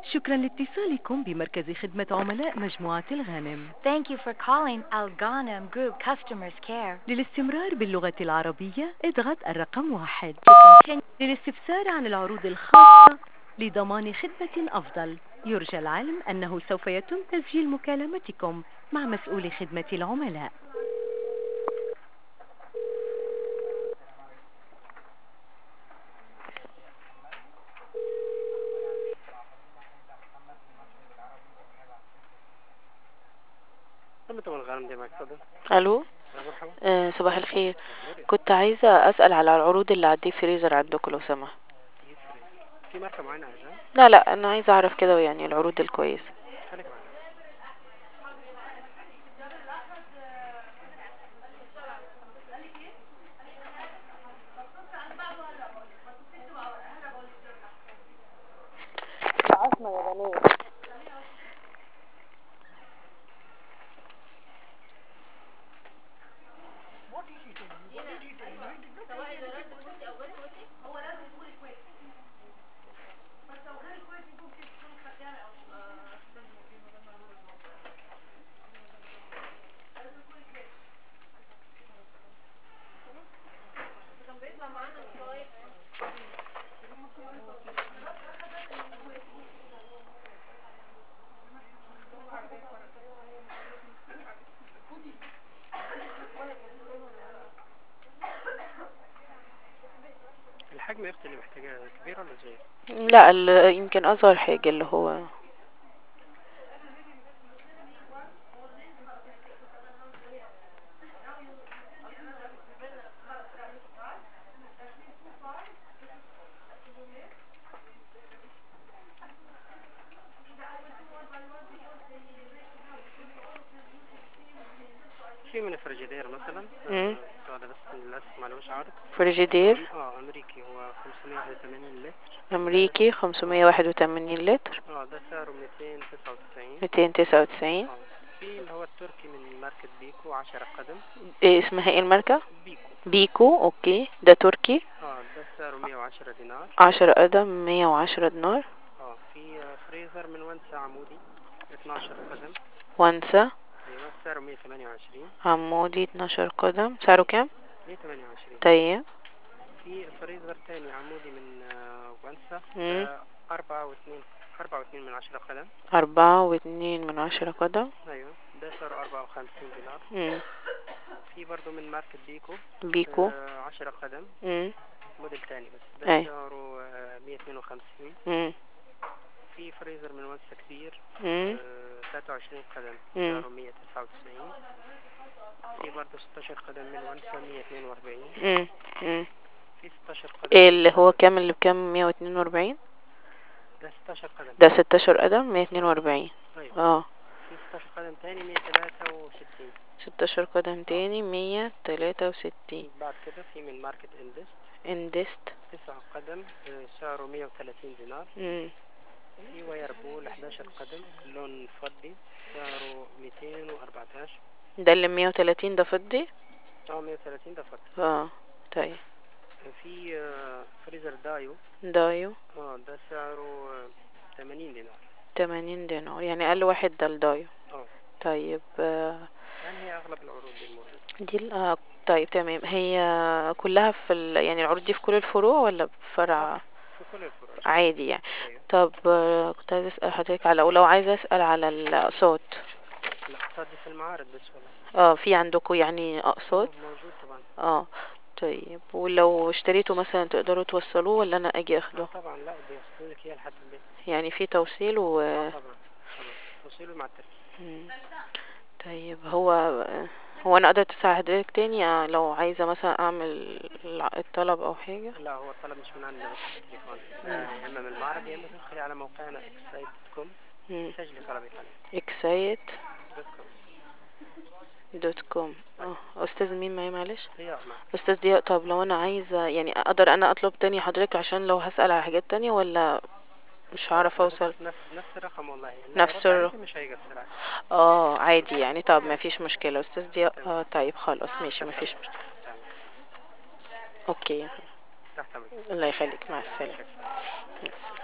شكرا لاتصالكم بمركز خدمة عملاء مجموعة الغانم Thank you for calling Al Ghanem Group Customers Care. للاستمرار باللغة العربية اضغط الرقم واحد To continue للاستفسار عن العروض الخاصة لضمان خدمة أفضل يرجى العلم أنه سوف يتم تسجيل مكالمتكم مع مسؤول خدمة العملاء خدمة الغنم دي معاك اتفضل الو يا مرحبا آه صباح الخير كنت عايزة اسأل على العروض اللي على الديب فريزر عندكم لو سمحت يفرق في ماركة معينة عايزها لا لا انا عايزة اعرف كده يعني العروض الكويسة خليك معانا العظمة يابانية الحجم يا اختي اللي محتاجاه كبير ولا صغير؟ لا ال- يمكن اصغر حاجة اللي هو في من الفريجيدير مثلا مم. آه، بتوع ده بس للأسف معلوش عرض فريجيدير اه أمريكي هو 581 لتر امريكي 581 لتر اه ده سعره 299 299 اه في اللي هو التركي من ماركة بيكو 10 قدم إيه اسمها ايه الماركة بيكو بيكو اوكي ده تركي اه ده سعره 110 دينار 10 قدم 110 دينار اه في آه، فريزر من ونسا عمودي 12 قدم وانسى ايوه سعره 128 عمودي 12 قدم سعره كام 128 طيب في فريزر تاني عمودي من آه، ونسا مم. ده أربعة واثنين أربعة واثنين من عشرة قدم أربعة واتنين من عشرة قدم أيوة ده سعره أربعة وخمسين دينار مم. في برضو من ماركة بيكو بيكو آه، عشرة قدم مم. موديل تاني بس ده أي. سعره مية اتنين وخمسين مم. في فريزر من ونسا كبير مم. تلاتة وعشرين قدم مم. سعره مية تسعة وتسعين في برضو ستاشر قدم من ونسا مية اتنين وأربعين مم. مم. في ستاشر قدم ايه اللي هو كام اللي بكام مية واتنين وأربعين ده ستاشر قدم ده ستاشر قدم مية اتنين وأربعين أيوة اه في ستاشر قدم تاني مية تلاتة وستين ستاشر قدم تاني مية تلاتة وستين بعد كده في من ماركة اندست اندست تسع قدم آه، سعره 130 دينار مم. في واير بول 11 قدم لون فضي سعره 214 ده اللي مية وتلاتين ده فضي اه 130 ده فضي اه طيب في آه، فريزر دايو دايو اه ده سعره آه، 80 دينار تمانين دينار يعني أقل واحد ده الدايو اه طيب آه، يعني هي اغلب العروض دي موجودة دي ال- آه، طيب تمام هي كلها في ال... يعني العروض دي في كل الفروع ولا بفرع في كل الفروع عادي يعني ايوه طب آه، كنت عايزة أسأل حضرتك على ولو عايزة أسأل على الأقساط الاقساط دي في المعارض بس ولا اه في عندكم يعني أقساط آه، موجود طبعا اه طيب ولو اشتريته مثلا تقدروا توصلوه ولا أنا أجي اه أخده طبعا لا بيوصلوا لك هي لحد البيت يعني في توصيل و اه طبعا طبعا توصيله مع التركي مم. طيب هو هو أنا أقدر أساعد حضرتك تاني آه، لو عايزة مثلا أعمل الع- الطلب أو حاجة لا هو الطلب مش من عندنا بس في التليفون آه، يا اما من المعرض يا اما تدخلي على موقعنا اكسايد كوم مم. سجلي طلبك عليه اكسايت دوت كوم دوت كوم اه أستاذ مين معايا معلش ضياء معك أستاذ ضياء طب لو أنا عايزة يعني أقدر أنا أطلب تاني حضرتك عشان لو هسأل على حاجات تانية ولا مش هعرف أوصل نفس نفس الرقم والله اللي نفس هيرد الرقم. عليكي مش هيقصر عليك اه عادي يعني طب ما فيش مشكلة أستاذ ضياء اه طيب خلاص ماشي ما فيش مشكلة تمام. أوكي تحت امرك الله يخليك مع السلامة شكرا مع السلامة